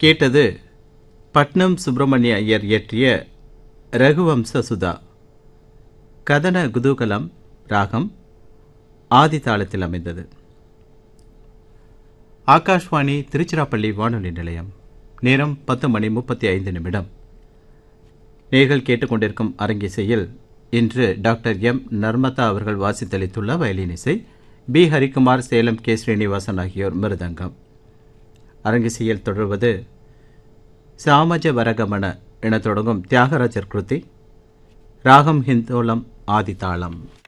கேட்டது பட்னம் சுப்பிரமணிய ஐயர் இயற்றிய ரகுவம்ச சுதா கதன குதூகலம் ராகம் ஆதி தாளத்தில் அமைந்தது ஆகாஷ்வாணி திருச்சிராப்பள்ளி வானொலி நிலையம் நேரம் பத்து மணி முப்பத்தி ஐந்து நிமிடம் நேர்கள் கேட்டுக்கொண்டிருக்கும் அரங்கிசையில் இன்று டாக்டர் எம் நர்மதா அவர்கள் வாசித்தளித்துள்ள வயலின் இசை பி ஹரிக்குமார் சேலம் கே ஸ்ரீனிவாசன் ஆகியோர் மிருதங்கம் அரங்கிசையில் தொடர்வது சாமஜ வரகமன என தொடங்கும் தியாகராஜர் கிருதி ராகம் ஹிந்தோலம் ஆதிதாளம்